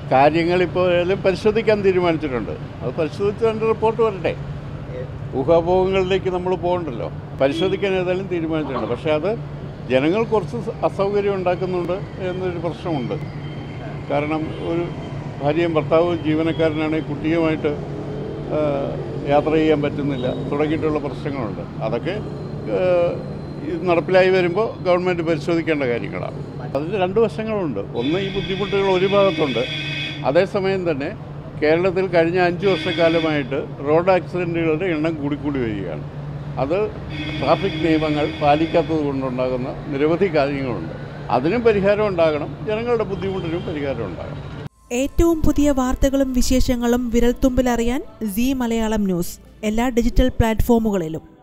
കാര്യങ്ങൾ ഇപ്പോൾ ഏതായാലും പരിശോധിക്കാൻ തീരുമാനിച്ചിട്ടുണ്ട് അത് പരിശോധിച്ച് അതിൻ്റെ റിപ്പോർട്ട് വരട്ടെ ഊഹാഭോഗങ്ങളിലേക്ക് നമ്മൾ പോകണ്ടല്ലോ പരിശോധിക്കാൻ ഏതായാലും തീരുമാനിച്ചിട്ടുണ്ട് പക്ഷേ അത് ജനങ്ങൾ കുറച്ച് സ- അസൗകര്യം ഉണ്ടാക്കുന്നുണ്ട് എന്നൊരു പ്രശ്നമുണ്ട് കാരണം ഒരു ഭാര്യയും ഭർത്താവും ജീവനക്കാരനാണെങ്കിൽ കുട്ടിയുമായിട്ട് ആ, യാത്ര ചെയ്യാൻ പറ്റുന്നില്ല തുടങ്ങിയിട്ടുള്ള പ്രശ്നങ്ങളുണ്ട് അതൊക്കെ ആ, ഇത് നടപ്പിലായി വരുമ്പോൾ ഗവൺമെൻറ് പരിശോധിക്കേണ്ട കാര്യങ്ങളാണ് അതിന് രണ്ട് വശങ്ങളുണ്ട് ഒന്ന് ഈ ബുദ്ധിമുട്ടുകൾ ഒരു ഭാഗത്തുണ്ട് അതേസമയം തന്നെ കേരളത്തിൽ കഴിഞ്ഞ അഞ്ച് വർഷക്കാലമായിട്ട് റോഡ് ആക്സിഡൻറ്റുകളുടെ എണ്ണം കൂടിക്കൂടി വരികയാണ് അത് ട്രാഫിക് നിയമങ്ങൾ പാലിക്കാത്തത് കൊണ്ടുണ്ടാകുന്ന നിരവധി കാര്യങ്ങളുണ്ട് അതിനും പരിഹാരം ഉണ്ടാകണം ജനങ്ങളുടെ ബുദ്ധിമുട്ടിനും പരിഹാരം ഉണ്ടാകണം ഏറ്റവും പുതിയ വാർത്തകളും വിശേഷങ്ങളും വിരൽത്തുമ്പിലറിയാൻ സി മലയാളം ന്യൂസ് എല്ലാ ഡിജിറ്റൽ പ്ലാറ്റ്ഫോമുകളിലും